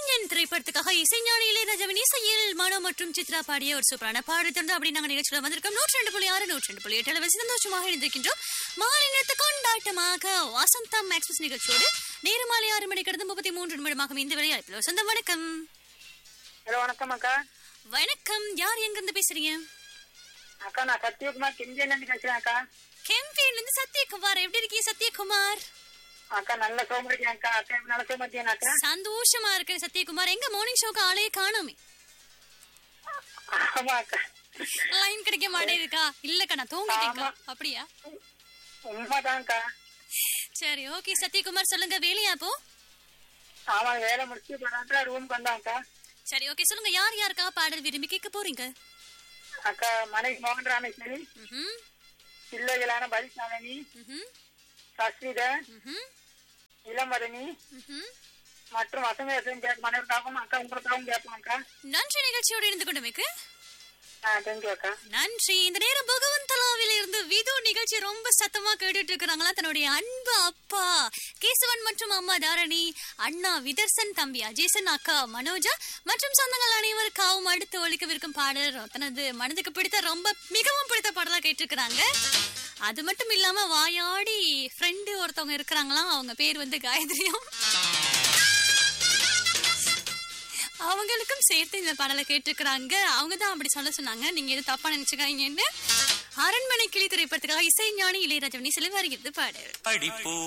கலைஞன் திரைப்படத்துக்காக இசைஞானி இளையராஜாவின் இசையில் மனோ மற்றும் சித்ரா பாடிய ஒரு சூப்பரான பாடல் தொடர்ந்து அப்படி நாங்கள் நிகழ்ச்சியில் வந்திருக்கோம் நூற்றி ரெண்டு புள்ளி ஆறு நூற்றி ரெண்டு புள்ளி எட்டு அளவில் சந்தோஷமாக இருந்திருக்கின்றோம் மாநிலத்து கொண்டாட்டமாக வசந்தம் எக்ஸ்பிரஸ் நிகழ்ச்சியோடு நேரு மாலை ஆறு மணி கடந்து முப்பத்தி மூன்று நிமிடமாக இந்த வேலை அழைப்பில் வசந்தம் வணக்கம் ஹலோ வணக்கம் அக்கா வணக்கம் யார் எங்கிருந்து பேசுறீங்க அக்கா நான் சத்யகுமார் கெஞ்சேல இருந்து பேசுறேன் அக்கா கெம்பியில இருந்து சத்யகுமார் எப்படி இருக்கீங்க சத்யகுமார் அக்கா நல்ல சோகம் இருக்கேன் அக்கா அக்கா எப்படி நல்ல சோகம் இருக்கேன் அக்கா சந்தோஷமா இருக்கேன் சத்யகுமார் எங்க மார்னிங் ஷோக்கு ஆளே காணோமே ஆமா அக்கா லைன் கிடைக்க மாட்டேருக்கா இல்லக்கா நான் தூங்கிட்டேன்க்கா ஆமா. அப்படியா உண்மைதான் அக்கா சரி ஓகே சத்யகுமார் சொல்லுங்க வேலையா போ ஆமா வேலை முடிச்சு இப்போ ரூமுக்கு வந்தோம் அக்கா சரி ஓகே சொல்லுங்க யார் யாருக்கா பாடல் விரும்பி கேட்க போறீங்க அக்கா மனைவி மோகன் ராமேஸ்வரி ம்ஹும், பிள்ளைகளான பரிசாலனி ம்ஹும், சஸ்மித ம்ஹும், இளமரணி ம்ஹும். மற்றும் வசந்தேசன் கேட்க மனைவிக்காகவும் அக்கா உங்களுக்காகவும் கேட்போம் அக்கா நன்றி நிகழ்ச்சியோடு இருந்து கொண்டமைக்கு ஆ தேங்க்யூ அக்கா நன்றி இந்த நேரம் பகவன் தலாவில இருந்து விது நிகழ்ச்சி ரொம்ப சத்தமா கேட்டுட்டு இருக்கிறாங்களா தன்னுடைய அன்பு அப்பா கேசவன் மற்றும் அம்மா தாரணி அண்ணா விதர்சன் தம்பி அஜேசன் அக்கா மனோஜா மற்றும் சொந்தங்கள் அனைவருக்காகவும் அடுத்து ஒழிக்கவிருக்கும் பாடல் தனது மனதுக்கு பிடித்த ரொம்ப மிகவும் பிடித்த பாடலா கேட்டிருக்கிறாங்க அது மட்டும் இல்லாம வாயாடி ஃப்ரெண்டு ஒருத்தவங்க இருக்கிறாங்களாம் அவங்க பேர் வந்து காயத்ரியும் அவங்களுக்கும் சேர்த்து இந்த பாடலை கேட்டிருக்கிறாங்க அவங்க தான் அப்படி சொல்ல சொன்னாங்க நீங்க எது தப்பா நினைச்சுக்காங்கன்னு அரண்மனை கிளி திரைப்படத்துக்காக இசைஞானி இளையராஜவனி சிலை வருகிறது பாடல் படிப்போ